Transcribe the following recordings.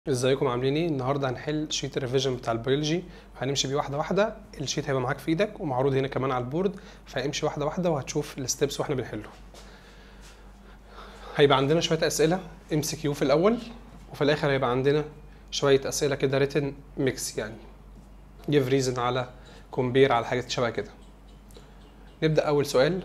ازيكم عاملين ايه النهارده هنحل شيت الريفيجن بتاع البيولوجي هنمشي بيه واحده واحده الشيت هيبقى معاك في ايدك ومعروض هنا كمان على البورد فامشي واحده واحده وهتشوف الستبس واحنا بنحله هيبقى عندنا شويه اسئله ام سي كيو في الاول وفي الاخر هيبقى عندنا شويه اسئله كده ريتن ميكس يعني جيف ريزن على كومبير على حاجات شبه كده نبدا اول سؤال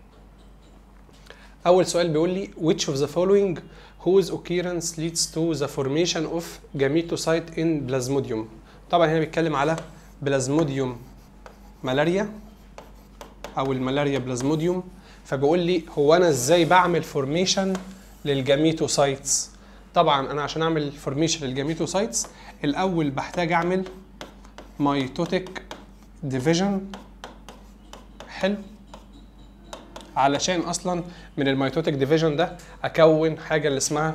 اول سؤال بيقول لي which of the following whose occurrence leads to the formation of gametocyte in plasmodium طبعا هنا بيتكلم على بلازموديوم ملاريا او الملاريا بلازموديوم فبيقول لي هو انا ازاي بعمل فورميشن للجاميتوسايتس طبعا انا عشان اعمل فورميشن للجاميتوسايتس الاول بحتاج اعمل ميتوتيك ديفيجن حلو علشان اصلا من الميتوتيك ديفيجن ده اكون حاجه اللي اسمها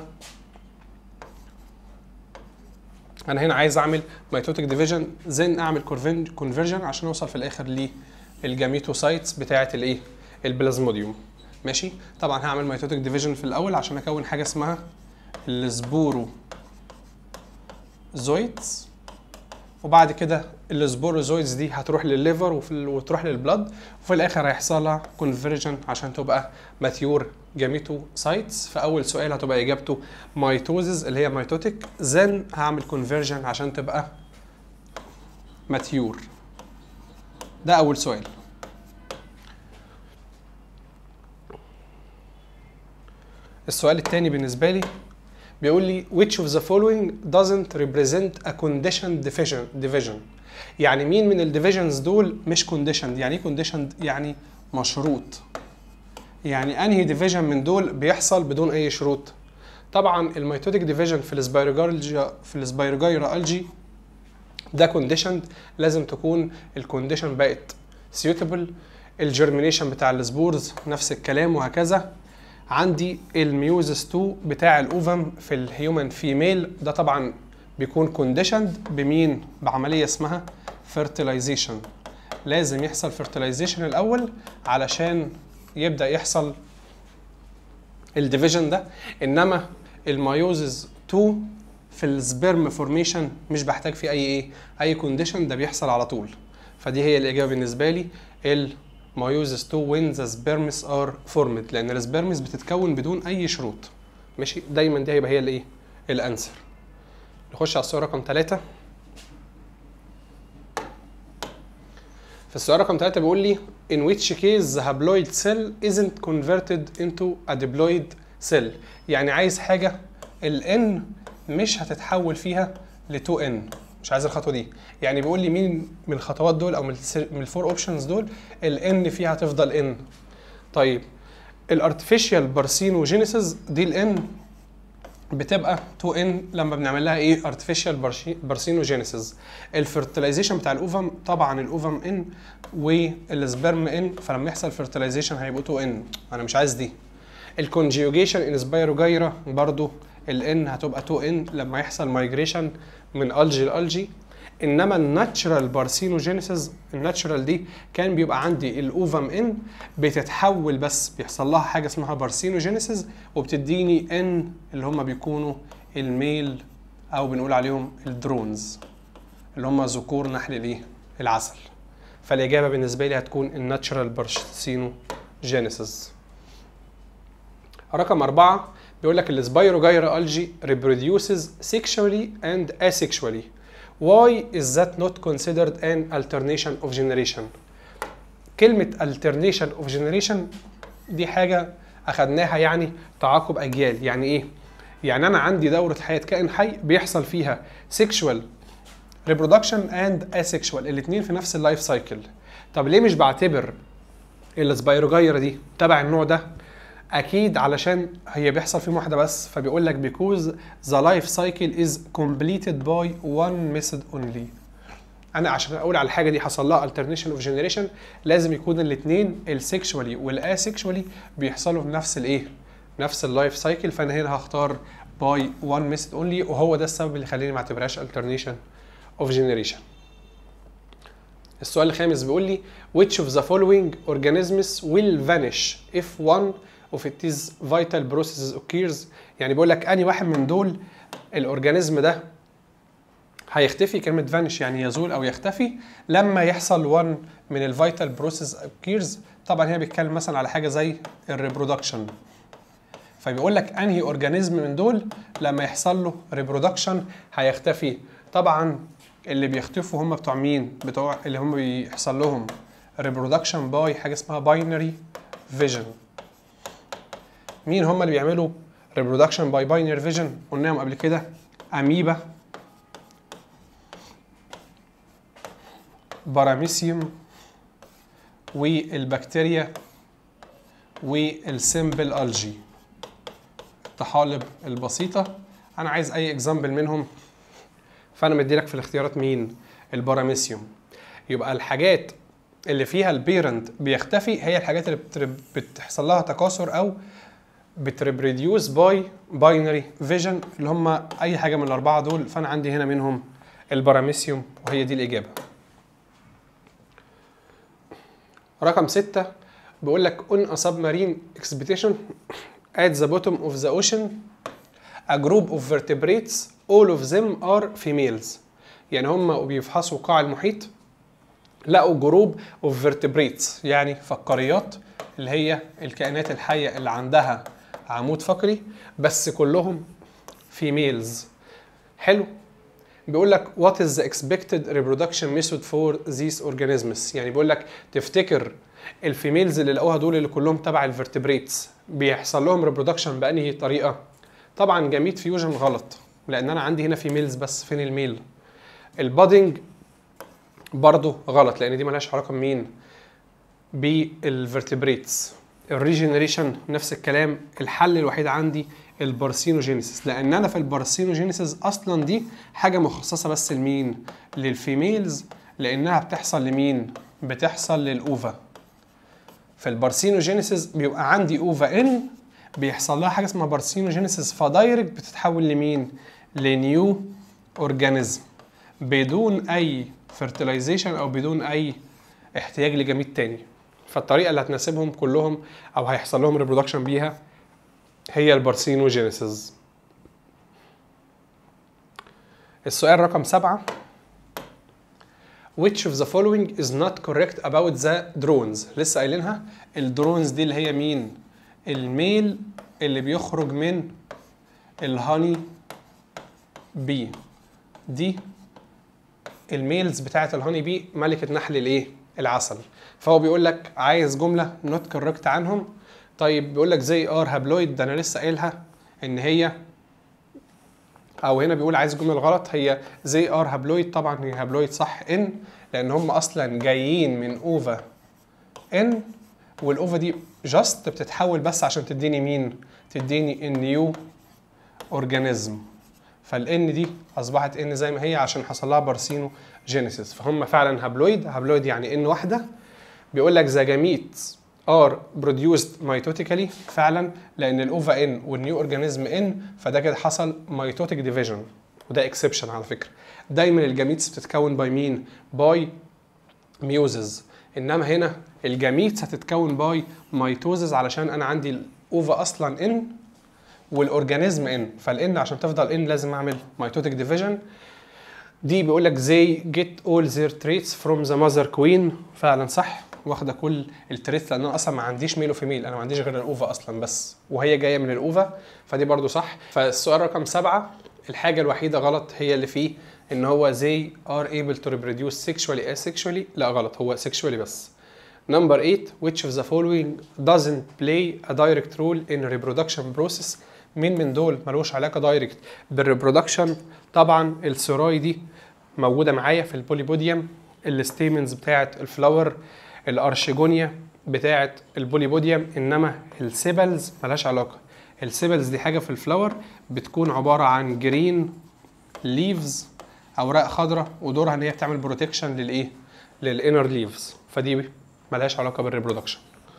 انا هنا عايز اعمل ميتوتيك ديفيجن زين اعمل كونفرجن عشان اوصل في الاخر للجاميتوسايتس بتاعه الايه البلازموديوم ماشي طبعا هعمل ميتوتيك ديفيجن في الاول عشان اكون حاجه اسمها السبورو زويتس وبعد كده السبوروزويدز دي هتروح للليفر وفي وتروح للبلد وفي الاخر هيحصل لها كونفرجن عشان تبقى ماتيور جاميتوسايتس فاول سؤال هتبقى اجابته ميتوزز اللي هي ميتوتيك زن هعمل كونفرجن عشان تبقى ماتيور ده اول سؤال السؤال الثاني بالنسبه لي بيقول لي which of the following doesn't represent a conditioned division division يعني مين من الديفيجنز دول مش conditioned يعني ايه conditioned يعني مشروط يعني انهي ديفيجن من دول بيحصل بدون اي شروط طبعا الميتوتيك ديفيجن في السبايروجارجيا في السبايروجايرا الجي ده كونديشند لازم تكون الكونديشن بقت سيوتبل الجرمينيشن بتاع السبورز نفس الكلام وهكذا عندي الميوزس 2 بتاع الاوفم في الهيومن فيميل ده طبعا بيكون كونديشند بمين بعمليه اسمها فيرتلايزيشن لازم يحصل فيرتلايزيشن الاول علشان يبدا يحصل الديفيجن ده انما الميوزس 2 في السبيرم فورميشن مش بحتاج فيه اي ايه اي كونديشن ده بيحصل على طول فدي هي الاجابه بالنسبه لي ال meiosis 2 when the sperms are formed لان السبيرمز بتتكون بدون اي شروط ماشي دايما دي هيبقى هي الايه الانسر نخش على السؤال رقم 3 في السؤال رقم 3 بيقول لي in which case the haploid cell isn't converted into a diploid cell يعني عايز حاجه ال n مش هتتحول فيها ل 2n مش عايز الخطوه دي يعني بيقول لي مين من الخطوات دول او من من الفور اوبشنز دول الان فيها هتفضل ان طيب الارتفيشال بارسينوجينيسيس دي الان بتبقى 2 ان لما بنعمل لها ايه ارتفيشال بارسينوجينيسيس الفيرتلايزيشن بتاع الاوفم طبعا الاوفم ان والسبرم ان فلما يحصل فيرتلايزيشن هيبقوا 2 ان انا مش عايز دي الكونجيوجيشن ان سبايروجايرا برضو الان هتبقى 2 ان لما يحصل مايجريشن من الجي لالجي انما الناتشرال بارسينوجينيسيس الناتشرال دي كان بيبقى عندي الاوفم ان بتتحول بس بيحصل لها حاجه اسمها بارسينوجينيسيس وبتديني ان اللي هم بيكونوا الميل او بنقول عليهم الدرونز اللي هم ذكور نحل الايه العسل فالاجابه بالنسبه لي هتكون الناتشرال بارسينوجينيسيس رقم أربعة بيقول لك السبايروجايرا الجي reproduces sexually and asexually why is that not considered an alternation of generation كلمة alternation of generation دي حاجة أخدناها يعني تعاقب أجيال يعني إيه؟ يعني أنا عندي دورة حياة كائن حي بيحصل فيها sexual reproduction and asexual الاتنين في نفس اللايف سايكل طب ليه مش بعتبر السبايروجايرا دي تبع النوع ده اكيد علشان هي بيحصل فيهم واحده بس فبيقول لك because the life cycle is completed by one method only انا عشان اقول على الحاجه دي حصل لها alternation of generation لازم يكون الاثنين السكشوالي والاسكشوالي بيحصلوا في نفس الايه نفس اللايف سايكل فانا هنا هختار by one method only وهو ده السبب اللي يخليني ما اعتبرهاش alternation of generation السؤال الخامس بيقول لي which of the following organisms will vanish if one of its vital processes occurs يعني بيقول لك اني واحد من دول الاورجانيزم ده هيختفي كلمة فانش يعني يزول أو يختفي لما يحصل one من الفيتال بروسيس كيرز طبعا هنا بيتكلم مثلا على حاجة زي الريبرودكشن فبيقول لك انهي اورجانيزم من دول لما يحصل له ريبرودكشن هيختفي طبعا اللي بيختفوا هم بتوع مين بتوع اللي هم بيحصل لهم ريبرودكشن باي حاجه اسمها باينري فيجن مين هم اللي بيعملوا ريبرودكشن باي باينري فيجن قلناهم قبل كده اميبا باراميسيوم والبكتيريا والسيمبل الجي الطحالب البسيطه انا عايز اي اكزامبل منهم فانا مديلك في الاختيارات مين الباراميسيوم يبقى الحاجات اللي فيها البيرنت بيختفي هي الحاجات اللي بتر- بتحصل لها تكاثر او بتريبريديوس باي باينري فيجن اللي هم اي حاجه من الاربعه دول فانا عندي هنا منهم الباراميسيوم وهي دي الاجابه رقم ستة بيقول لك on a submarine expedition at the bottom of the ocean a group of vertebrates all of them are females يعني هم بيفحصوا قاع المحيط لقوا جروب اوف فيرتبريتس يعني فقاريات اللي هي الكائنات الحيه اللي عندها عمود فقري بس كلهم فيميلز حلو بيقول لك what is the expected reproduction method for these organisms يعني بيقول لك تفتكر الفيميلز اللي لقوها دول اللي كلهم تبع الفرتبريتس بيحصل لهم ريبرودكشن بانهي طريقه طبعا جميد فيوجن غلط لان انا عندي هنا فيميلز بس فين الميل البادنج برضه غلط لان دي ملهاش علاقه بمين بالفرتبريتس الريجنريشن نفس الكلام الحل الوحيد عندي البارسينوجينيسيس لان انا في البارسينوجينيسيس اصلا دي حاجه مخصصه بس لمين للفيميلز لانها بتحصل لمين بتحصل للاوفا في البارسينوجينيسيس بيبقى عندي اوفا ان بيحصل لها حاجه اسمها بارسينوجينيسيس فدايركت بتتحول لمين لنيو اورجانيزم بدون اي فيرتلايزيشن او بدون اي احتياج لجميد تاني فالطريقه اللي هتناسبهم كلهم او هيحصل لهم ريبرودكشن بيها هي البارسينوجينيسيس السؤال رقم سبعة which of the following is not correct about the drones لسه قايلينها الدرونز دي اللي هي مين الميل اللي بيخرج من الهاني بي دي الميلز بتاعه الهاني بي ملكه نحل الايه العسل فهو بيقول لك عايز جمله نوت كوركت عنهم طيب بيقول لك زي ار هابلويد ده انا لسه قايلها ان هي او هنا بيقول عايز الجمله الغلط هي زي ار هابلويد طبعا هي هابلويد صح ان لان هم اصلا جايين من اوفا ان والاوفا دي جاست بتتحول بس عشان تديني مين تديني النيو اورجانيزم فالان دي اصبحت ان زي ما هي عشان حصل لها بارسينو جينيسيس فهم فعلا هابلويد هابلويد يعني ان واحده بيقول لك ذا جاميت ار بروديوسد ميتوتيكالي فعلا لان الاوفا ان والنيو اورجانيزم ان فده كده حصل ميتوتيك ديفيجن وده اكسبشن على فكره دايما الجاميتس بتتكون باي مين باي ميوزز انما هنا الجاميتس هتتكون باي ميتوزز علشان انا عندي الاوفا اصلا ان والاورجانيزم ان فالان عشان تفضل ان لازم اعمل ميتوتيك ديفيجن دي بيقول لك زي جيت اول their traits from the mother queen فعلا صح واخده كل التريتس لان انا اصلا ما عنديش ميل وفيميل انا ما عنديش غير الاوفا اصلا بس وهي جايه من الاوفا فدي برضو صح فالسؤال رقم سبعة الحاجه الوحيده غلط هي اللي فيه ان هو they are able to reproduce sexually asexually لا غلط هو sexually بس Number 8 which of the following doesn't play a direct role in reproduction process مين من دول ملوش علاقه دايركت بالريبرودكشن طبعا السراي دي موجوده معايا في البوليبوديوم الستيمنز بتاعه الفلاور الارشيجونيا بتاعه البوليبوديوم انما السيبلز ملهاش علاقه السيبلز دي حاجه في الفلاور بتكون عباره عن جرين ليفز اوراق خضراء ودورها ان هي بتعمل بروتكشن للايه للانر ليفز فدي ملهاش علاقه بالريبرودكشن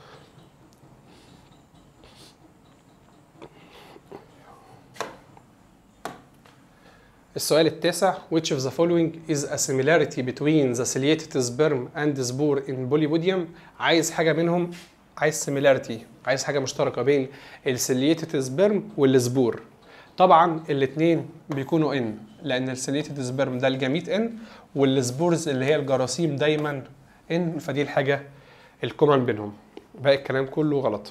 السؤال التاسع which of the following is a similarity between the ciliated sperm and spore in polybodium عايز حاجه منهم عايز similarity عايز حاجه مشتركه بين السيليتد سبرم والسبور طبعا الاثنين بيكونوا ان لان السيليتد سبرم ده الجميت ان والسبورز اللي هي الجراثيم دايما ان فدي الحاجه الكومن بينهم باقي الكلام كله غلط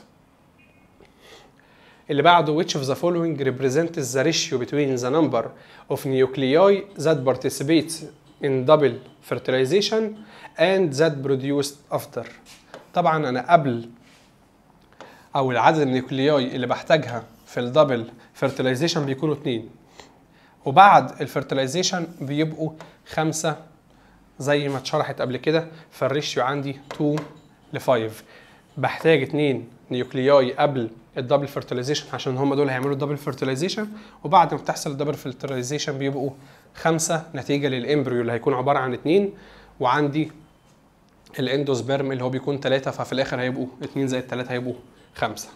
اللي بعده which of the following represents the ratio between the number of nuclei that participates in double fertilization and that produced after طبعا انا قبل او العدد النيوكلياي اللي بحتاجها في الدبل فيرتلايزيشن بيكونوا اتنين وبعد الفيرتلايزيشن بيبقوا خمسة زي ما اتشرحت قبل كده فالريشيو عندي 2 ل 5 بحتاج اتنين نيوكلياي قبل الدبل فيرتلايزيشن عشان هم دول هيعملوا الدبل فيرتلايزيشن وبعد ما بتحصل الدبل فيرتلايزيشن بيبقوا خمسة نتيجة للامبريو اللي هيكون عبارة عن اتنين وعندي الاندوسبرم اللي هو بيكون ثلاثة ففي الآخر هيبقوا اتنين زائد تلاتة هيبقوا خمسة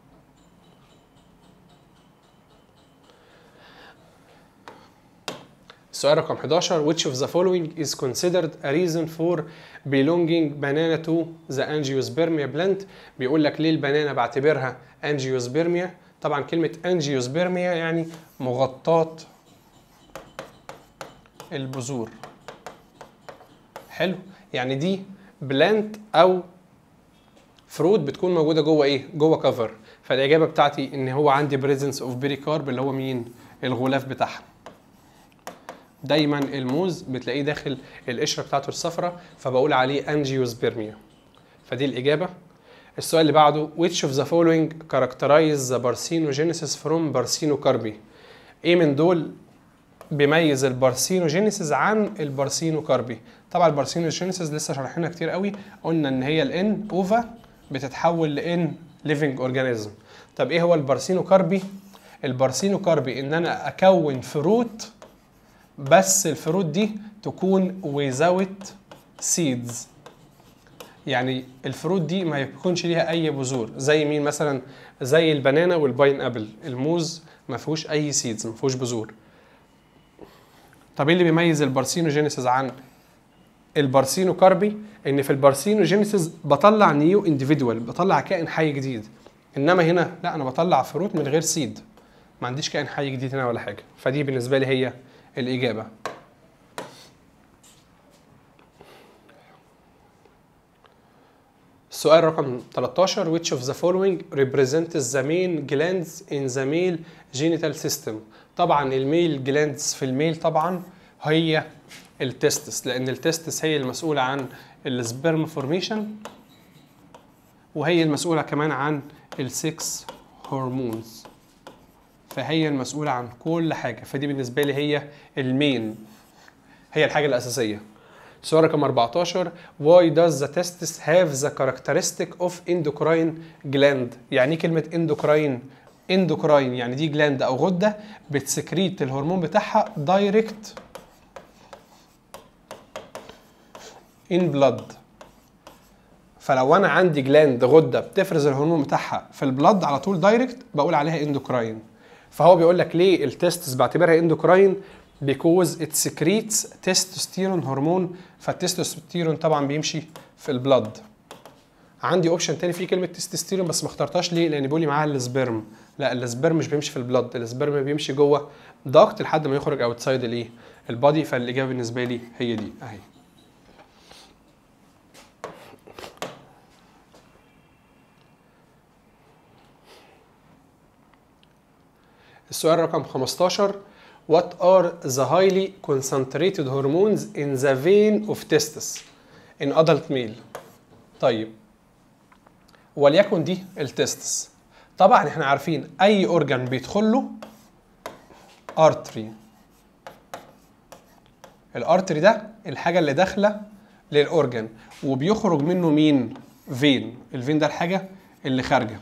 السؤال رقم 11 which of the following is considered a reason for belonging banana to the angiospermia plant بيقول لك ليه البنانه بعتبرها angiospermia طبعا كلمه angiospermia يعني مغطاه البذور حلو يعني دي بلانت او فروت بتكون موجوده جوه ايه جوه كفر فالاجابه بتاعتي ان هو عندي بريزنس اوف بيريكارب اللي هو مين الغلاف بتاعها دايما الموز بتلاقيه داخل القشره بتاعته الصفراء فبقول عليه انجيوسبيرميا فدي الاجابه السؤال اللي بعده which of the following characterize the parthenogenesis from parthenocarpi ايه من دول بيميز البارسينوجينيسيس عن البارسينوكاربي طبعا البارسينوجينيسيس لسه شارحينها كتير قوي قلنا ان هي الان اوفا بتتحول لان ليفنج اورجانيزم طب ايه هو البارسينوكاربي البارسينوكاربي ان انا اكون فروت بس الفروت دي تكون without seeds يعني الفروت دي ما يكونش ليها اي بذور زي مين مثلا زي البنانا والباين ابل الموز ما فيهوش اي سيدز ما فيهوش بذور طب ايه اللي بيميز البارسينوجينيسيس عن البارسينوكاربي ان في البارسينوجينيسيس بطلع نيو انديفيدوال بطلع كائن حي جديد انما هنا لا انا بطلع فروت من غير سيد ما عنديش كائن حي جديد هنا ولا حاجه فدي بالنسبه لي هي الاجابه السؤال رقم 13 which of the following represents the main glands in the male genital system طبعا الميل جلاندز في الميل طبعا هي التستس لان التستس هي المسؤوله عن السبرم فورميشن وهي المسؤوله كمان عن السكس هرمونز فهي المسؤوله عن كل حاجه فدي بالنسبه لي هي المين هي الحاجه الاساسيه سؤال رقم 14 why does the testis have the characteristic of endocrine gland يعني ايه كلمه endocrine اندوكراين يعني دي جلاند او غده بتسكريت الهرمون بتاعها دايركت ان بلاد فلو انا عندي جلاند غده بتفرز الهرمون بتاعها في البلاد على طول دايركت بقول عليها اندوكراين فهو بيقول لك ليه التستس بعتبرها اندوكراين because it secretes testosterone هرمون فالتستوستيرون طبعا بيمشي في البلاد عندي اوبشن تاني فيه كلمه تستوستيرون بس ما اخترتهاش ليه لان بيقول لي معاها السبرم لا السبرم مش بيمشي في البلد السبرم بيمشي جوه ضغط لحد ما يخرج اوتسايد الايه البادي فالاجابه بالنسبه لي هي دي اهي السؤال رقم 15 What are the highly concentrated hormones in the vein of testis in adult male طيب وليكن دي التستس طبعا احنا عارفين اي اورجان بيدخل له ارتري الارتري ده الحاجه اللي داخله للاورجان وبيخرج منه مين فين الفين ده الحاجه اللي خارجه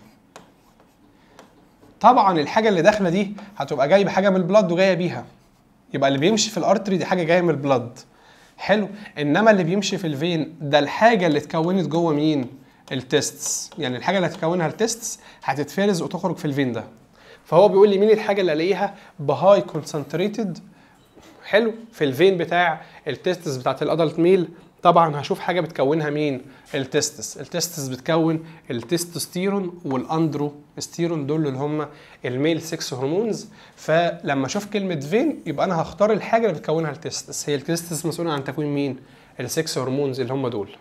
طبعا الحاجه اللي داخله دي هتبقى جايبه حاجه من البلد وجايه بيها يبقى اللي بيمشي في الارتري دي حاجه جايه من البلد حلو انما اللي بيمشي في الفين ده الحاجه اللي اتكونت جوه مين التستس يعني الحاجه اللي هتكونها التستس هتتفرز وتخرج في الفين ده فهو بيقول لي مين الحاجه اللي الاقيها بهاي كونسنتريتد حلو في الفين بتاع التستس بتاعت الادلت ميل طبعا هشوف حاجه بتكونها مين التستس التستس بتكون التستوستيرون والاندروستيرون دول اللي هم الميل 6 هرمونز فلما اشوف كلمه فين يبقى انا هختار الحاجه اللي بتكونها التستس هي التستس مسؤوله عن تكوين مين ال6 هرمونز اللي هم دول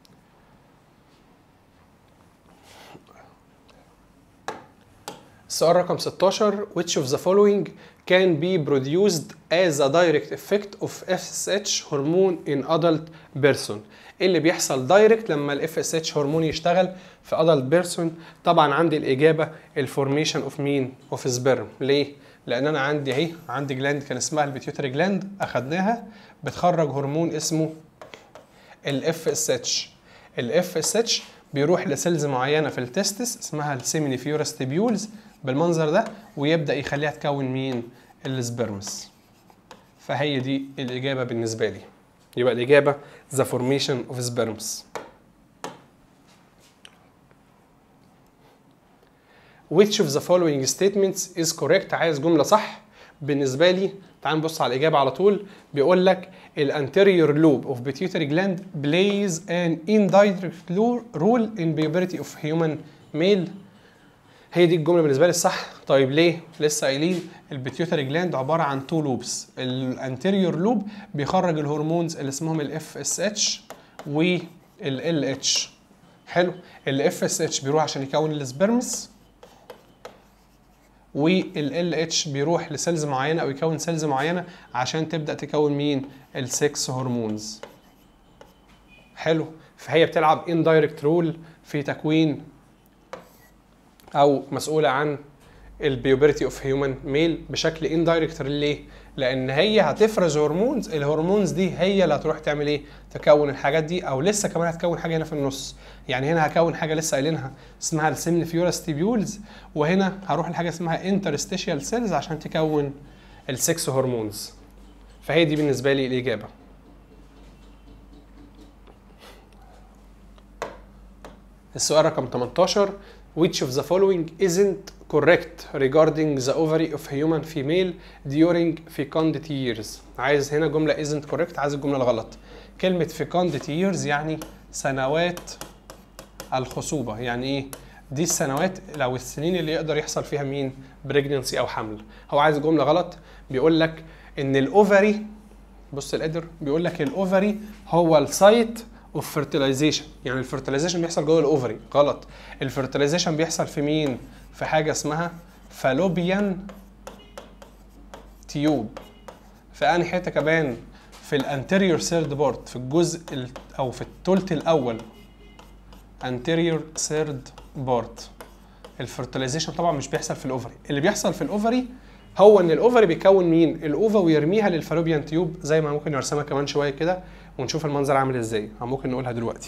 السؤال رقم 16 which of the following can be produced as a direct effect of FSH hormone in adult person ايه اللي بيحصل دايركت لما ال FSH هرمون يشتغل في adult person طبعا عندي الاجابه الفورميشن اوف مين اوف سبرم ليه لان انا عندي اهي عندي جلاند كان اسمها البيتيوتري جلاند اخدناها بتخرج هرمون اسمه ال FSH ال FSH بيروح لسيلز معينه في التستس اسمها السيمينيفيورس تيبيولز بالمنظر ده ويبدا يخليها تكون مين السبرمس فهي دي الاجابه بالنسبه لي يبقى الاجابه the formation of sperms which of the following statements is correct عايز جمله صح بالنسبه لي تعال نبص على الاجابه على طول بيقول لك الانتيريور لوب اوف pituitary gland plays an indirect role in puberty of human male هي دي الجمله بالنسبه لي الصح طيب ليه لسه قايلين البيتيوتري جلاند عباره عن تو لوبس الانتيريور لوب بيخرج الهرمونز اللي اسمهم الاف اس اتش والال اتش حلو الاف اس اتش بيروح عشان يكون السبرمس والال اتش بيروح لسيلز معينه او يكون سيلز معينه عشان تبدا تكون مين السكس هرمونز حلو فهي بتلعب اندايركت رول في تكوين او مسؤوله عن البيوبرتي اوف هيومن ميل بشكل اندايركت ليه؟ لان هي هتفرز هرمونز الهرمونز دي هي اللي هتروح تعمل ايه؟ تكون الحاجات دي او لسه كمان هتكون حاجه هنا في النص يعني هنا هكون حاجه لسه قايلينها اسمها السيمنيفيورس تيبيولز وهنا هروح لحاجه اسمها انترستيشيال سيلز عشان تكون السكس هرمونز فهي دي بالنسبه لي الاجابه السؤال رقم 18 which of the following isn't correct regarding the ovary of human female during fecundity years عايز هنا جملة isn't correct عايز الجملة الغلط كلمة fecundity years يعني سنوات الخصوبة يعني ايه دي السنوات لو السنين اللي يقدر يحصل فيها مين pregnancy او حمل هو عايز جملة غلط بيقول لك ان الاوفري بص القدر بيقول لك الاوفري هو السايت اوف فيرتلايزيشن يعني الفيرتلايزيشن بيحصل جوه الاوفري غلط الفيرتلايزيشن بيحصل في مين في حاجه اسمها فالوبيان تيوب في انهي حته كمان في الانتيريور سيرد بورت في الجزء ال- او في الثلث الاول anterior third بارت الفرتلايزيشن طبعا مش بيحصل في الاوفري اللي بيحصل في الاوفري هو ان الاوفري بيكون مين الاوفا ويرميها للفالوبيان تيوب زي ما ممكن نرسمها كمان شويه كده ونشوف المنظر عامل ازاي او ممكن نقولها دلوقتي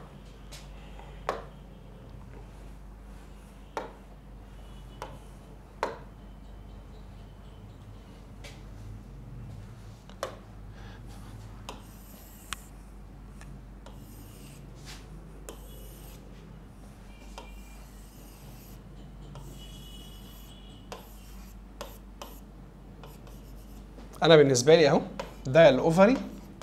انا بالنسبه لي اهو ده الاوفري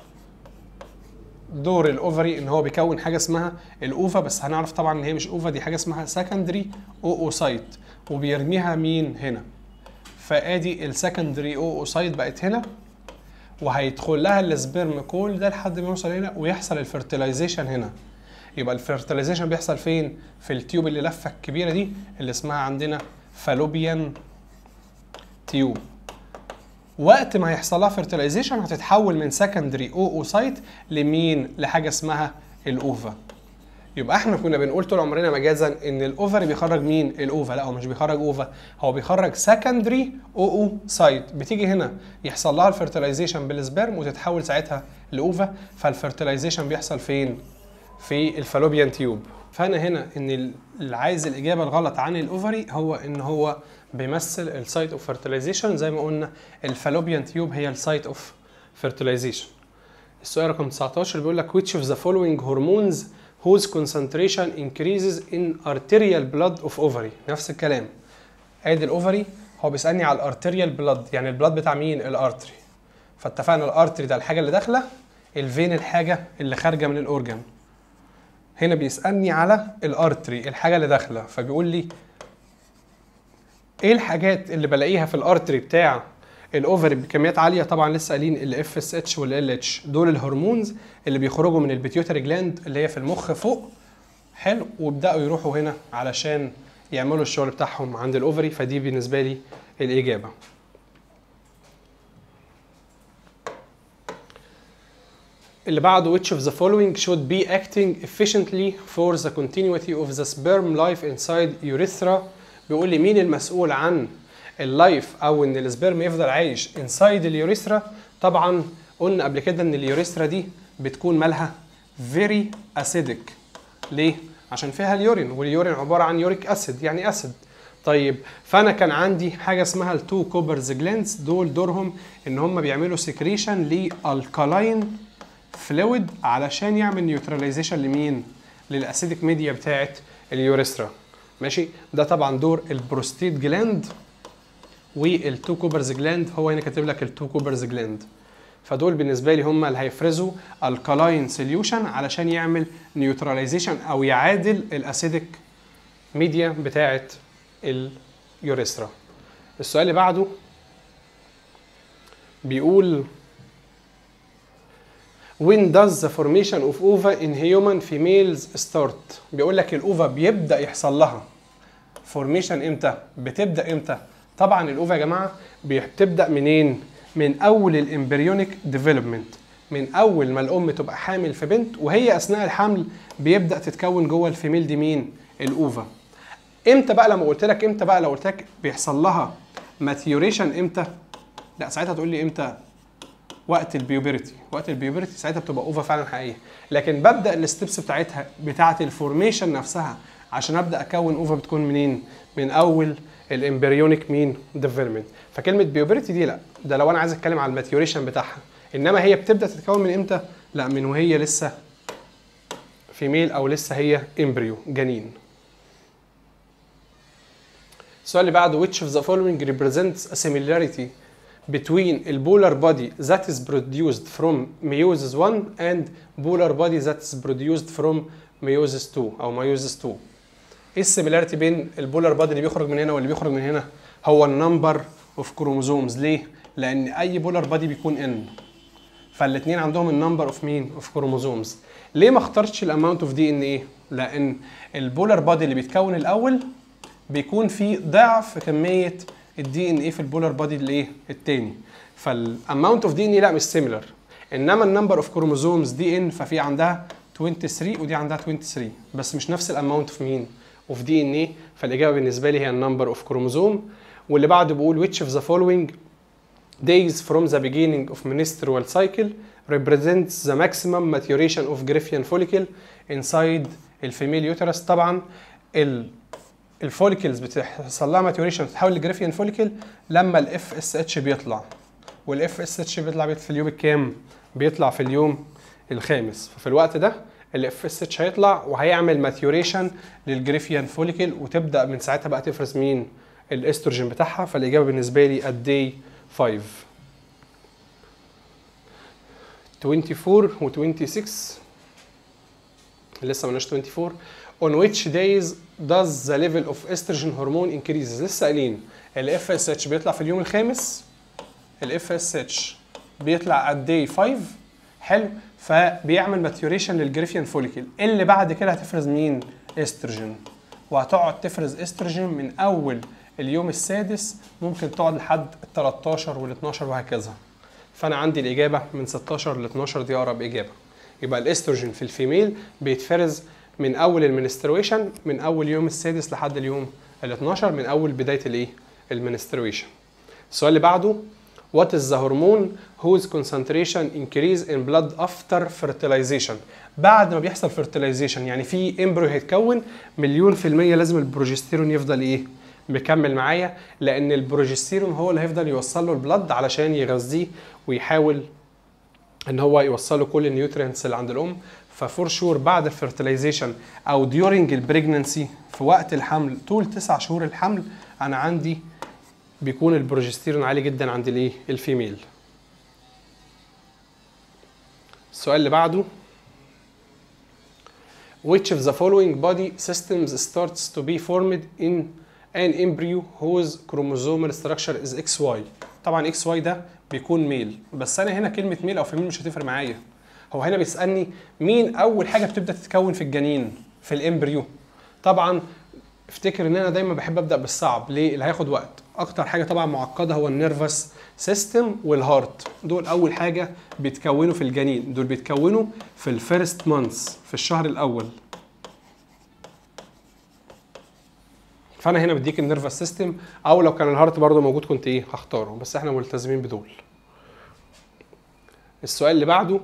دور الاوفري ان هو بيكون حاجه اسمها الاوفا بس هنعرف طبعا ان هي مش اوفا دي حاجه اسمها سكندري اوسايت وبيرميها مين هنا فادي السكندري اوسايت بقت هنا وهيدخل لها السبرم كل ده لحد ما يوصل هنا ويحصل الفرتلايزيشن هنا يبقى الفرتلايزيشن بيحصل فين في التيوب اللي لفه الكبيره دي اللي اسمها عندنا فالوبيان تيوب وقت ما هيحصل لها فيرتلايزيشن هتتحول من سكندري او اوسايت لمين لحاجه اسمها الاوفا يبقى احنا كنا بنقول طول عمرنا مجازا ان الاوفري بيخرج مين الاوفا لا هو مش بيخرج اوفا هو بيخرج سكندري او او سايت بتيجي هنا يحصل لها الفيرتلايزيشن بالسبرم وتتحول ساعتها لاوفا فالفيرتلايزيشن بيحصل فين في الفالوبيان تيوب فانا هنا ان اللي عايز الاجابه الغلط عن الاوفري هو ان هو بيمثل السايت اوف فيرتلايزيشن زي ما قلنا الفالوبيان تيوب هي السايت اوف فيرتلايزيشن السؤال رقم 19 بيقول لك which of the following hormones whose concentration increases in arterial blood of ovary نفس الكلام ادي الاوفري هو بيسالني على الارتريال بلاد يعني البلاد بتاع مين الارتري فاتفقنا الارتري ده الحاجه اللي داخله الفين الحاجه اللي خارجه من الاورجن هنا بيسالني على الارتري الحاجه اللي داخله فبيقول لي ايه الحاجات اللي بلاقيها في الارتري بتاع الاوفري بكميات عاليه طبعا لسه قايلين الاف اس اتش والال اتش دول الهرمونز اللي بيخرجوا من البيتيوتري جلاند اللي هي في المخ فوق حلو ويبداوا يروحوا هنا علشان يعملوا الشغل بتاعهم عند الاوفري فدي بالنسبه لي الاجابه اللي بعده which of the following should be acting efficiently for the continuity of the sperm life inside urethra بيقول لي مين المسؤول عن اللايف او ان السبرم يفضل عايش inside اليوريثرا طبعا قلنا قبل كده ان اليوريثرا دي بتكون مالها very acidic ليه عشان فيها اليورين واليورين عباره عن يوريك اسيد يعني اسيد طيب فانا كان عندي حاجه اسمها التو كوبرز جلانس دول دورهم ان هم بيعملوا سكريشن لالكالاين فلويد علشان يعمل نيوتراليزيشن لمين للاسيدك ميديا بتاعه اليوريثرا ماشي ده طبعا دور البروستيت جلاند والتو كوبرز جلاند هو هنا كاتب لك التو كوبرز جلاند فدول بالنسبه لي هم اللي هيفرزوا الكالاين سوليوشن علشان يعمل نيوتراليزيشن او يعادل الاسيدك ميديا بتاعه اليوريثرا السؤال اللي بعده بيقول when does the formation of ova in human females start بيقول لك الاوفا بيبدا يحصل لها formation امتى بتبدا امتى طبعا الاوفا يا جماعه بتبدا منين من اول الامبريونيك ديفلوبمنت من اول ما الام تبقى حامل في بنت وهي اثناء الحمل بيبدا تتكون جوه الفيميل دي مين الاوفا امتى بقى لما قلت لك امتى بقى لو قلت لك بيحصل لها ماتيوريشن امتى لا ساعتها تقول لي امتى وقت البيوبرتي وقت البيوبرتي ساعتها بتبقى اوفا فعلا حقيقيه لكن ببدا الستبس بتاعتها بتاعه الفورميشن نفسها عشان ابدا اكون اوفا بتكون منين من اول الامبريونيك مين ديفلوبمنت فكلمه بيوبرتي دي لا ده لو انا عايز اتكلم على الماتيوريشن بتاعها انما هي بتبدا تتكون من امتى لا من وهي لسه فيميل او لسه هي امبريو جنين السؤال اللي بعده which of the following represents a similarity between the polar body that is produced from meiosis 1 and polar body that is produced from meiosis 2 او meiosis 2 ايه السيميلاريتي بين البولار بادي اللي بيخرج من هنا واللي بيخرج من هنا هو النمبر اوف كروموزومز ليه لان اي بولار بادي بيكون ان فالاثنين عندهم النمبر اوف مين اوف كروموزومز ليه ما اخترتش الاماونت اوف دي ان ايه لان البولار بادي اللي بيتكون الاول بيكون فيه ضعف كميه الدي ان ايه في البولار بادي الايه التاني فالاماونت اوف دي ان ايه لا مش سيميلر انما النمبر اوف كروموزومز دي ان ففي عندها 23 ودي عندها 23 بس مش نفس الاماونت اوف مين اوف دي ان ايه فالاجابه بالنسبه لي هي النمبر اوف كروموزوم واللي بعده بيقول which of the following days from the beginning of menstrual cycle represents the maximum maturation of Greffian follicle inside الفيميل يوترس طبعا ال الفوليكلز بتحصل لها ماتيوريشن بتتحول لجريفيان فوليكل لما الاف اس اتش بيطلع والاف اس اتش بيطلع في اليوم الكام؟ بيطلع في اليوم الخامس ففي الوقت ده الاف اس اتش هيطلع وهيعمل ماتيوريشن للجريفيان فوليكل وتبدا من ساعتها بقى تفرز مين؟ الاستروجين بتاعها فالاجابه بالنسبه لي الدي 5 24 و 26 لسه مالناش 24 on which days does the level of estrogen hormone increases لسه قايلين الاف اس اتش بيطلع في اليوم الخامس الاف اس اتش بيطلع at day 5 حلو فبيعمل ماتيوريشن للجريفيان فوليكل اللي بعد كده هتفرز مين استروجين وهتقعد تفرز استروجين من اول اليوم السادس ممكن تقعد لحد ال 13 وال 12 وهكذا فانا عندي الاجابه من 16 ل 12 دي اقرب اجابه يبقى الاستروجين في الفيميل بيتفرز من اول المنسترويشن من اول يوم السادس لحد اليوم ال 12 من اول بدايه الايه المنسترويشن السؤال اللي بعده What is the hormone whose concentration increase in blood after fertilization بعد ما بيحصل fertilization يعني في امبريو هيتكون مليون في المية لازم البروجستيرون يفضل ايه مكمل معايا لان البروجستيرون هو اللي هيفضل يوصل له البلد علشان يغذيه ويحاول ان هو يوصل له كل النيوترينتس اللي عند الام ففور شور بعد الفرتلايزيشن او ديورنج البريجننسي في وقت الحمل طول تسع شهور الحمل انا عندي بيكون البروجستيرون عالي جدا عند الايه الفيميل السؤال اللي بعده which of the following body systems starts to be formed in an embryo whose chromosomal structure is XY طبعا XY ده بيكون ميل بس انا هنا كلمه ميل او فيميل مش هتفرق معايا هو هنا بيسالني مين اول حاجه بتبدا تتكون في الجنين في الامبريو طبعا افتكر ان انا دايما بحب ابدا بالصعب ليه اللي هياخد وقت اكتر حاجه طبعا معقده هو النيرفس سيستم والهارت دول اول حاجه بيتكونوا في الجنين دول بيتكونوا في الفيرست مانثs في الشهر الاول فانا هنا بديك النيرفس سيستم او لو كان الهارت برضه موجود كنت ايه هختاره بس احنا ملتزمين بدول السؤال اللي بعده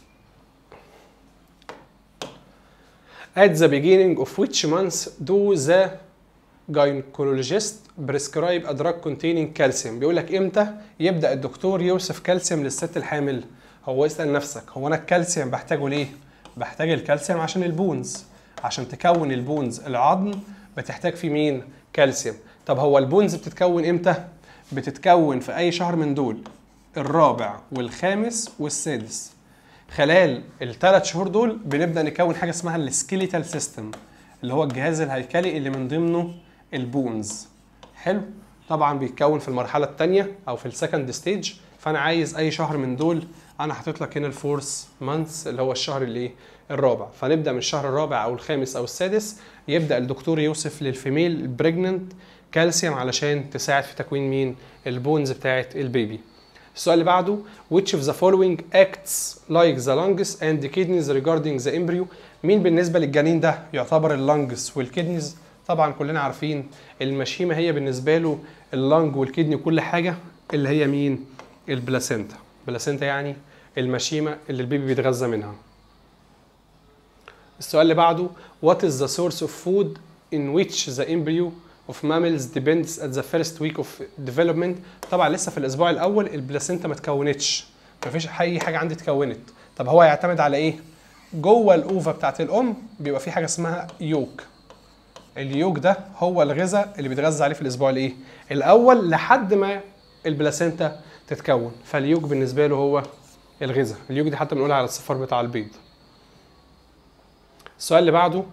At the beginning of which month do the gynecologist prescribe a drug containing calcium بيقول لك امتى يبدا الدكتور يوصف كالسيوم للست الحامل هو اسال نفسك هو انا الكالسيوم بحتاجه ليه بحتاج الكالسيوم عشان البونز عشان تكون البونز العظم بتحتاج فيه مين كالسيوم طب هو البونز بتتكون امتى بتتكون في اي شهر من دول الرابع والخامس والسادس خلال الثلاث شهور دول بنبدا نكون حاجه اسمها السكيليتال سيستم اللي هو الجهاز الهيكلي اللي من ضمنه البونز حلو طبعا بيتكون في المرحله الثانيه او في السكند ستيج فانا عايز اي شهر من دول انا حاطط لك هنا الفورس مانثs اللي هو الشهر اللي ايه الرابع فنبدا من الشهر الرابع او الخامس او السادس يبدا الدكتور يوصف للفيميل البريجننت كالسيوم علشان تساعد في تكوين مين البونز بتاعه البيبي السؤال اللي بعده which of the following acts like the lungs and the kidneys regarding the embryo مين بالنسبه للجنين ده يعتبر اللنجز والكدنيز طبعا كلنا عارفين المشيمه هي بالنسبه له اللنج والكدني وكل حاجه اللي هي مين البلاسينتا بلاسينتا يعني المشيمه اللي البيبي بيتغذى منها السؤال اللي بعده what is the source of food in which the embryo of mammals depends at the first week of development طبعا لسه في الاسبوع الاول البلاسينتا ما اتكونتش مفيش اي حاجه عندي اتكونت طب هو يعتمد على ايه جوه الاوفا بتاعت الام بيبقى في حاجه اسمها يوك اليوك ده هو الغذاء اللي بيتغذى عليه في الاسبوع الايه الاول لحد ما البلاسينتا تتكون فاليوك بالنسبه له هو الغذاء اليوك دي حتى بنقولها على الصفار بتاع البيض السؤال اللي بعده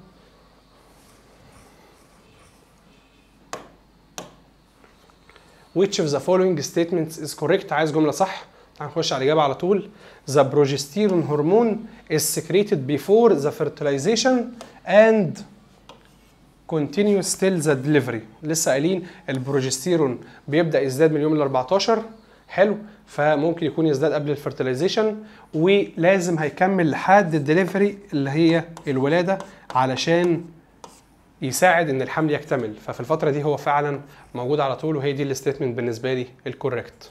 which of the following statements is correct عايز جمله صح تعال نخش على الاجابه على طول the progesterone hormone is secreted before the fertilization and continues till the delivery لسه قايلين البروجستيرون بيبدا يزداد من اليوم ال 14 حلو فممكن يكون يزداد قبل الفرتلايزيشن ولازم هيكمل لحد الدليفري اللي هي الولاده علشان يساعد ان الحمل يكتمل ففي الفتره دي هو فعلا موجود على طول وهي دي الستيتمنت بالنسبه لي الكوريكت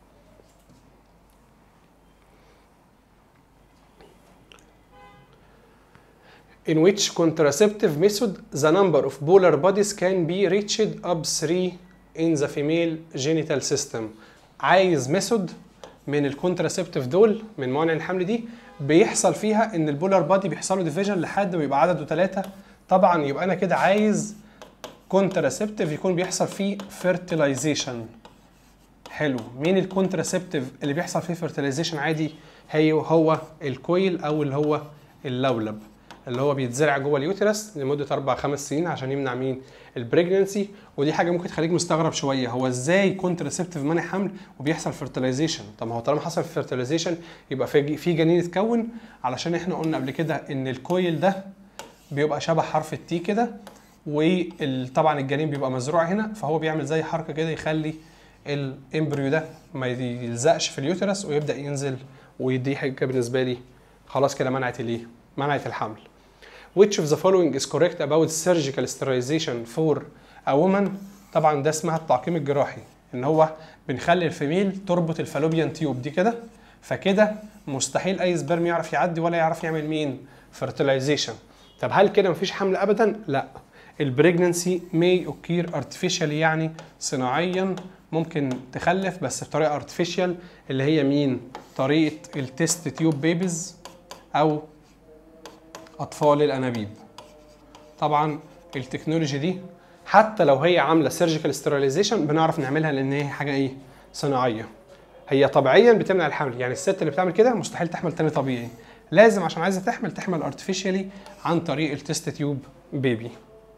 in which contraceptive method the number of polar bodies can be reached up 3 in the female genital system عايز ميثود من الكونتراسبتيف دول من موانع الحمل دي بيحصل فيها ان البولار بادي بيحصل له ديفيجن لحد ما يبقى عدده ثلاثة طبعا يبقى انا كده عايز كونتراسبتيف يكون بيحصل فيه فيرتلايزيشن حلو مين الكونتراسبتيف اللي بيحصل فيه فيرتلايزيشن عادي هي هو الكويل او اللي هو اللولب اللي هو بيتزرع جوه اليوترس لمده اربع خمس سنين عشان يمنع مين البريجننسي ودي حاجه ممكن تخليك مستغرب شويه هو ازاي كونتراسبتيف مانع حمل وبيحصل فيرتلايزيشن طب ما هو طالما حصل فيرتلايزيشن يبقى في في جنين اتكون علشان احنا قلنا قبل كده ان الكويل ده بيبقى شبه حرف التي كده وطبعا الجنين بيبقى مزروع هنا فهو بيعمل زي حركه كده يخلي الامبريو ده ما يلزقش في اليوترس ويبدا ينزل ودي حاجه بالنسبه لي خلاص كده منعت الايه منعت الحمل which of the following is correct about surgical sterilization for a woman طبعا ده اسمها التعقيم الجراحي ان هو بنخلي الفيميل تربط الفالوبيان تيوب دي كده فكده مستحيل اي سبرم يعرف يعدي ولا يعرف يعمل مين fertilization طب هل كده مفيش حمل ابدا لا البريجننسي may occur artificially يعني صناعيا ممكن تخلف بس بطريقه artificial اللي هي مين طريقه التست تيوب بيبيز او اطفال الانابيب طبعا التكنولوجي دي حتى لو هي عامله سيرجيكال ستيرلايزيشن بنعرف نعملها لان هي حاجه ايه صناعيه هي طبيعيا بتمنع الحمل يعني الست اللي بتعمل كده مستحيل تحمل تاني طبيعي لازم عشان عايزه تحمل تحمل ارتفيشالي عن طريق التست تيوب بيبي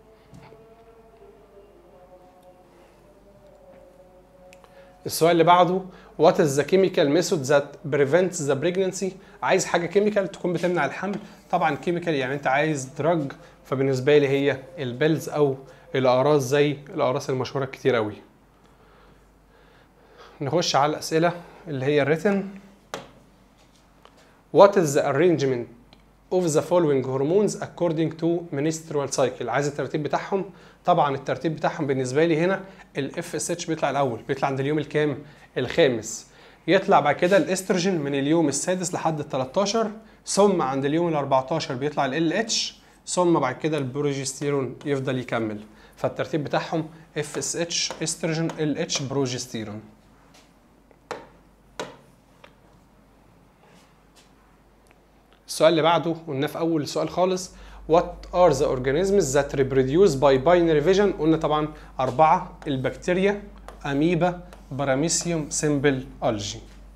السؤال اللي بعده what is the chemical method that prevents the pregnancy عايز حاجه كيميكال تكون بتمنع الحمل طبعا كيميكال يعني انت عايز دراج فبالنسبه لي هي البيلز او الاقراص زي الاقراص المشهوره كتير قوي نخش على الاسئله اللي هي الريتن what is the arrangement of the following hormones according to menstrual cycle عايز الترتيب بتاعهم طبعا الترتيب بتاعهم بالنسبه لي هنا الاف اس اتش بيطلع الاول بيطلع عند اليوم الكام الخامس يطلع بعد كده الاستروجين من اليوم السادس لحد ال 13 ثم عند اليوم ال 14 بيطلع ال اتش ثم بعد كده البروجستيرون يفضل يكمل فالترتيب بتاعهم اف اس اتش استروجين ال اتش بروجستيرون السؤال اللي بعده قلنا في اول سؤال خالص what are the organisms that reproduce by binary vision قلنا طبعا أربعة البكتيريا أميبا براميسيوم سيمبل ألجي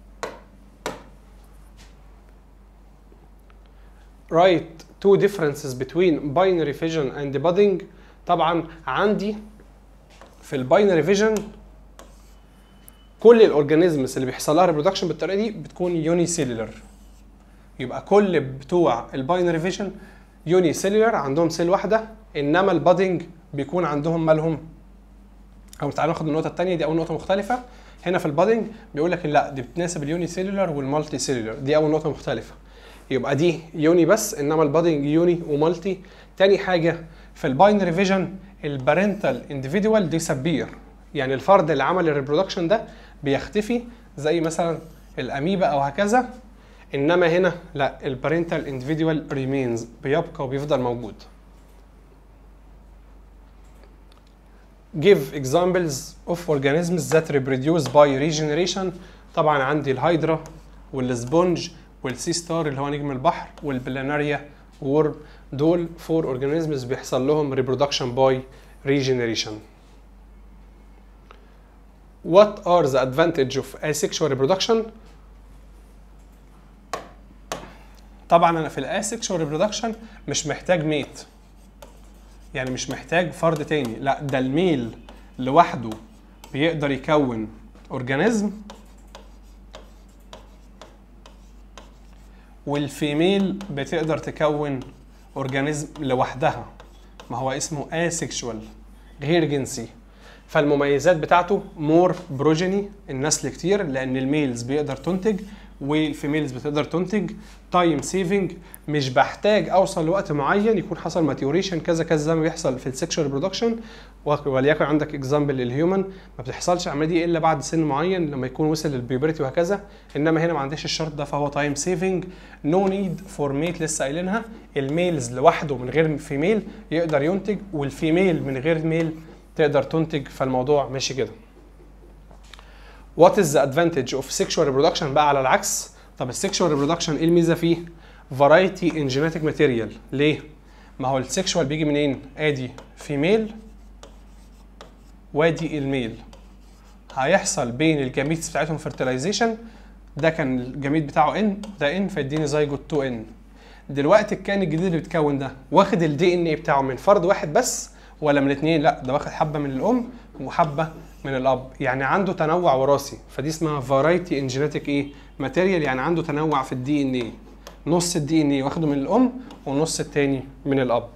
write two differences between binary fission and budding طبعا عندي في الباينري فيجن كل الاورجانيزمز اللي بيحصل لها ريبرودكشن بالطريقه دي بتكون يوني سيلولر يبقى كل بتوع الباينري فيجن يوني سيلولر عندهم سيل واحده انما البادنج بيكون عندهم مالهم او تعالوا ناخد النقطه الثانيه دي اول نقطه مختلفه هنا في البادنج بيقول لك لا دي بتناسب اليوني سيلولر والمالتي سيلولر دي اول نقطه مختلفه يبقى دي يوني بس انما البادنج يوني ومالتي تاني حاجه في الباينري فيجن البارنتال انديفيدوال ديسابير يعني الفرد اللي عمل الريبرودكشن ده بيختفي زي مثلا الاميبا او هكذا انما هنا لا البارنتال انديفيدوال ريمينز بيبقى وبيفضل موجود give examples of organisms that reproduce by regeneration طبعا عندي الهيدرا والسبونج والسي ستار اللي هو نجم البحر والبلاناريا وورم دول فور اورجانيزمز بيحصل لهم reproduction by regeneration what are the advantage of asexual reproduction طبعا انا في الاسexual reproduction مش محتاج ميت يعني مش محتاج فرد تاني لا ده الميل لوحده بيقدر يكون اورجانيزم والفيميل بتقدر تكون اورجانيزم لوحدها ما هو اسمه asexual غير جنسي فالمميزات بتاعته مور بروجيني النسل كتير لان الميلز بيقدر تنتج والفيميلز بتقدر تنتج تايم سيفنج مش بحتاج اوصل لوقت معين يكون حصل ماتيوريشن كذا كذا زي ما بيحصل في السكشوال برودكشن وليكن عندك اكزامبل للهيومن ما بتحصلش العمليه دي الا بعد سن معين لما يكون وصل للبيوبرتي وهكذا انما هنا ما عنديش الشرط ده فهو تايم سيفنج نو نيد فور ميت لسه قايلينها الميلز لوحده من غير فيميل يقدر ينتج والفيميل من غير ميل تقدر تنتج فالموضوع ماشي كده What is the advantage of sexual reproduction بقى على العكس طب السكشوال ريبرودكشن ايه الميزه فيه variety in genetic material ليه ما هو السكشوال بيجي منين ادي فيميل وادي الميل هيحصل بين الجاميتس بتاعتهم fertilization ده كان الجميت بتاعه ان ده ان فيديني زيجوت 2 ان دلوقتي الكائن الجديد اللي بيتكون ده واخد الدي ان ايه بتاعه من فرد واحد بس ولا من الاثنين لا ده واخد حبه من الام وحبه من الاب يعني عنده تنوع وراثي فدي اسمها فرايتي ان جينيتك ايه ماتيريال يعني عنده تنوع في الدي ان ايه نص الدي ان ايه واخده من الام والنص التاني من الاب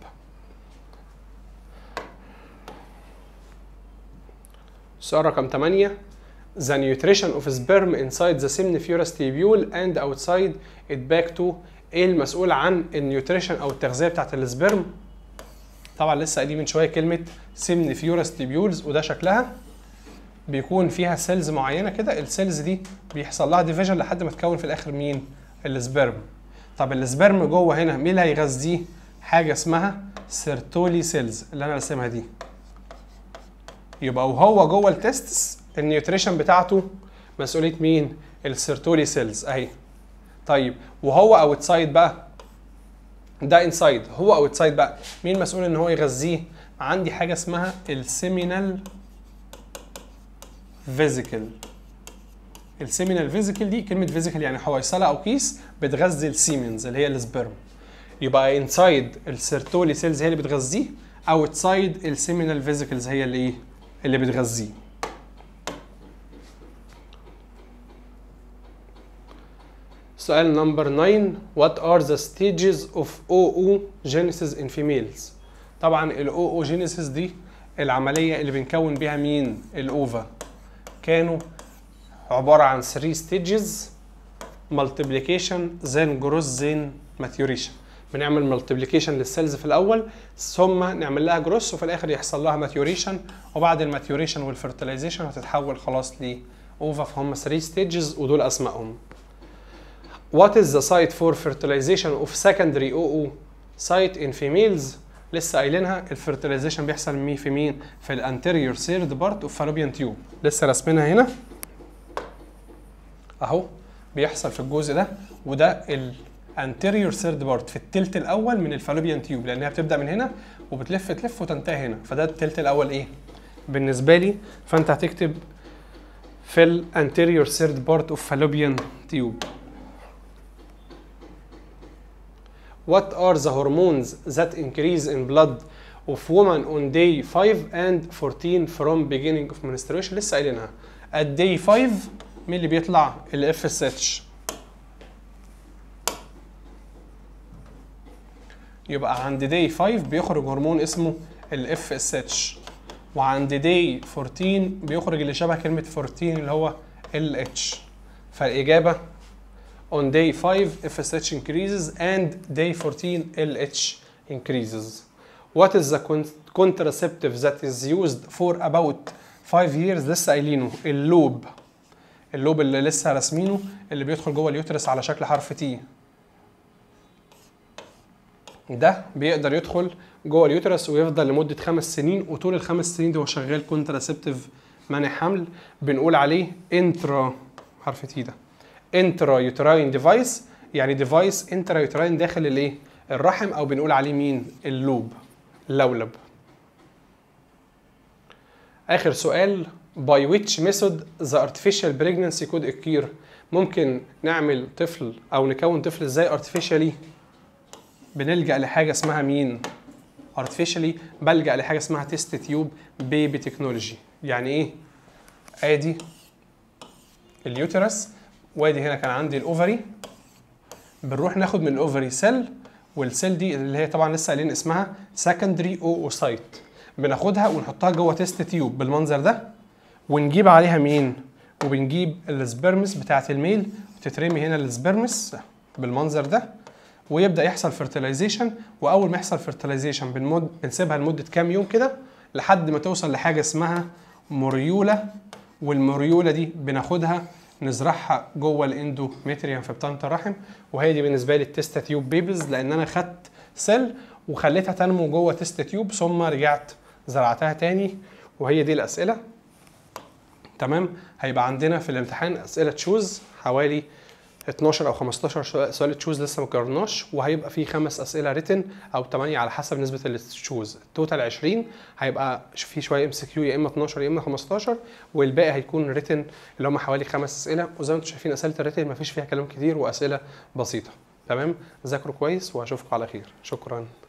سؤال رقم 8 The nutrition of sperm inside the seminiferous tubule and outside it back to ايه المسؤول عن النيوتريشن او التغذيه بتاعت السبرم طبعا لسه قايلين من شويه كلمه seminiferous tubules وده شكلها بيكون فيها سيلز معينه كده السيلز دي بيحصل لها ديفيجن لحد ما تكون في الاخر مين السبرم طب السبرم جوه هنا مين اللي هيغذيه حاجه اسمها سيرتولي سيلز اللي انا راسمها دي يبقى وهو جوه التستس النيوتريشن بتاعته مسؤوليه مين السيرتولي سيلز اهي طيب وهو اوتسايد بقى ده انسايد هو اوتسايد بقى مين مسؤول ان هو يغذيه عندي حاجه اسمها السيمينال فيزيكال السيمينال فيزيكال دي كلمه فيزيكال يعني حويصله او كيس بتغذي السيمنز اللي هي السبرم يبقى انسايد السيرتولي سيلز هي اللي بتغذيه اوتسايد السيمينال فيزيكلز هي اللي ايه اللي بتغذيه سؤال نمبر 9 what are the stages of oogenesis in females طبعا الاوجينيسيس دي العمليه اللي بنكون بيها مين الاوفا كانوا عباره عن 3 stages multiplication then growth then maturation بنعمل مالتيبليكيشن للسيلز في الاول ثم نعمل لها جروس وفي الاخر يحصل لها ماتيوريشن وبعد الماتيوريشن والفرتلايزيشن هتتحول خلاص لاوفا فهم 3 ستيجز ودول اسمائهم What is the site for fertilization of secondary OO site in females لسه قايلينها الفرتلايزيشن بيحصل مين في مين في الانتيريور سيرد بارت اوف فالوبيان تيوب لسه راسمينها هنا اهو بيحصل في الجزء ده وده الانتيريور سيرد بارت في التلت الاول من الفالوبيان تيوب لانها بتبدا من هنا وبتلف تلف وتنتهي هنا فده التلت الاول ايه بالنسبه لي فانت هتكتب في الانتيريور سيرد بارت اوف فالوبيان تيوب what are the hormones that increase in blood of woman on day 5 and 14 from beginning of menstruation لسه قايلينها at day 5 مين اللي بيطلع ال FSH يبقى عند day 5 بيخرج هرمون اسمه ال FSH وعند day 14 بيخرج اللي شبه كلمة 14 اللي هو LH فالإجابة on day 5 FSH increases and day 14 LH increases. What is the con- contraceptive that is used for about 5 years لسه قايلينه اللوب اللوب اللي لسه راسمينه اللي بيدخل جوه اليوترس على شكل حرف تي ده بيقدر يدخل جوه اليوترس ويفضل لمده خمس سنين وطول الخمس سنين ده هو شغال كونتراسبتيف منع حمل بنقول عليه انترا حرف تي ده انترا يوتراين ديفايس يعني ديفايس انترا يوتراين داخل الايه الرحم او بنقول عليه مين اللوب اللولب اخر سؤال by which method the artificial pregnancy could occur ممكن نعمل طفل او نكون طفل ازاي artificially بنلجأ لحاجه اسمها مين artificially بلجأ لحاجه اسمها تيست تيوب بيبي تكنولوجي يعني ايه ادي اليوترس وادي هنا كان عندي الاوفري بنروح ناخد من الاوفري سيل والسيل دي اللي هي طبعا لسه قايلين اسمها سكندري اوسايت بناخدها ونحطها جوه تيست تيوب بالمنظر ده ونجيب عليها مين وبنجيب السبرمس بتاعه الميل وتترمي هنا السبرمس بالمنظر ده ويبدا يحصل فيرتلايزيشن واول ما يحصل فيرتلايزيشن بنمد بنسيبها لمده كام يوم كده لحد ما توصل لحاجه اسمها موريولا والموريولا دي بناخدها نزرعها جوه الاندوميتريوم في بطانه الرحم وهي دي بالنسبه لي التست تيوب بيبيز لان انا خدت سيل وخليتها تنمو جوه تست تيوب ثم رجعت زرعتها تاني وهي دي الاسئله تمام هيبقى عندنا في الامتحان اسئله تشوز حوالي 12 او 15 سؤال تشوز لسه ما قررناش وهيبقى في خمس اسئله ريتن او 8 على حسب نسبه التشوز التوتال 20 هيبقى في شويه ام سي كيو يا اما 12 يا اما 15 والباقي هيكون ريتن اللي هم حوالي خمس اسئله وزي ما انتم شايفين اسئله الريتن ما فيش فيها كلام كتير واسئله بسيطه تمام ذاكروا كويس واشوفكم على خير شكرا